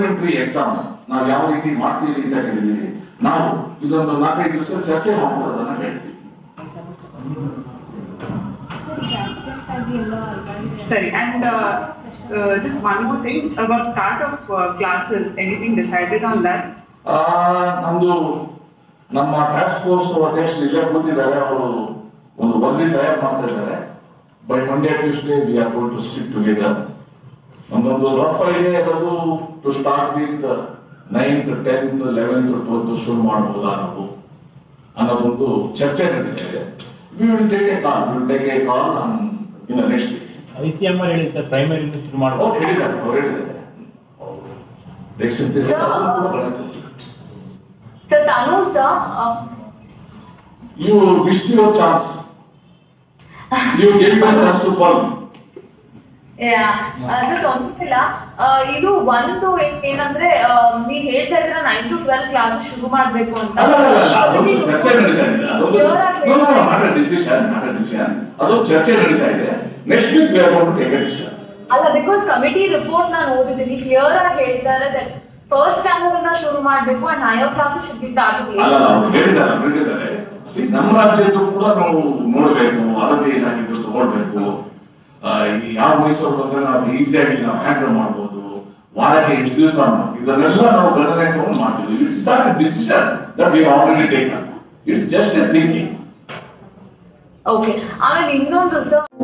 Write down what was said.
Supplementary exam ನಾವು ಯಾವ ರೀತಿ ಮಾಡ್ತೀವಿ ಅಂತ ಹೇಳಿದೀವಿ ನಾವು ಇದೊಂದು ನಾಲ್ಕೈದು ದಿವಸ ಚರ್ಚೆ ಮಾಡ್ಬೋದು ಅದನ್ನ ಹೇಳ್ತೀವಿ Sorry, and uh, uh, just one more thing about start of uh, classes. Anything decided on that? ಆ, ನಮ್ದು ನಮ್ಮ ಟಾಸ್ಕ್ ಫೋರ್ಸ್ ಅಧ್ಯಕ್ಷರು ಇಲ್ಲೇ ಕೂತಿದ್ದಾರೆ ಅವರು ಒಂದು ವರದಿ ತಯಾರು ಮಾಡ್ತಾ ಇದ್ದಾರೆ by Monday Tuesday we are going to sit together ಒಂದೊಂದು ರಫ್ ಐಡಿಯಾ ಇರೋದು to start with ninth tenth eleventh twelfth ಶುರು ಮಾಡ್ಬೋದಾ ನಾವು ಅನ್ನೋದೊಂದು ಚರ್ಚೆ ನಡೀತಾ ಇದೆ we will take a call will take a call in next week I C M R ಹೇಳಿದ್ದಾರೆ ಪ್ರೈಮರಿ ಶುರು ಅವ್ರು ಮಾಡ್ಬೋದು ಹೇಳಿದ್ದಾರೆ ಅವ್ರು ಹೇಳಿದ್ದಾರೆ Next week. So Tanu sir, uh, You missed your chance. You gave me a chance to call. yeah, uh, so ತೊಂದ್ರೆ ಇಲ್ಲ Uh, ಇದು ಒಂದು ಏನ್- ಏನಂದ್ರೆ ಆ, ನೀವ್ ಹೇಳ್ತಾ ಇದ್ರ ನೈನ್ ಟು ಟ್ವೆಲ್ ಕ್ಲಾಸ್ ಶುರು ಮಾಡ್ಬೇಕು ಅಂತ ಅಲ್ಲ ಅಲ್ಲ ಅಲ್ಲ ಅದೊಂದು ಚರ್ಚೆ ನಡೀತಾ ಇದೆ ಅದೊಂದು Clear ಆಗಿ no, no, no, not a decision, not a decision. ಅದೊಂದು ಚರ್ಚೆ ನಡೀತಾ ಇದೆ next week we are going to take a decision ಅಲ್ಲ ಬಿಕಾಸ್ ಕಮಿಟಿ ರಿಪೋರ್ಟ್ ನಾನು ಓದಿದ್ದೀನಿ ಕ್ಲಿಯರ್ ಆಗಿ ಹೇಳ್ತಾರೆ ಫಸ್ಟ್ ಸ್ಟ್ಯಾಂಡರ್ಡ್ ನ ಶುರು ಮಾಡ್ಬೇಕು and higher class should be start ಅಲ್ಲ ನಾವು ಹೇಳಿದ್ದಾರೆ ಅವ್ರು ಹೇಳಿದ್ದಾರೆ ಸಿ ನಮ್ಮ ರಾಜ್ಯದ್ದು ಕೂಡ ನಾವು ನೋಡ್ಬೇಕು ಅದಕ್ಕೆ ಏನಾಗಿದ್ದು ತಗೊಳ್ಬೇಕು ಆ, ಈ ಯಾವ ಮೈಸೂರು ಬಂದ್ರೆ ನಾವು ಈಸಿಯಾಗಿ ನಾವು ಹ್ಯಾಂಡಲ್ ಮಾಡ್ಬೋದು ವಾರಕ್ಕೆ ಎಷ್ಟು ದಿವಸ ಇದನ್ನೆಲ್ಲ ನಾವು ಗಣನೆ ತಗೊಂಡು ಮಾಡ್ತೀವಿ it's not a decision that we already taken it's just a thinking okay ಆಮೇಲೆ ಇನ್ನೊಂದು ಸರ್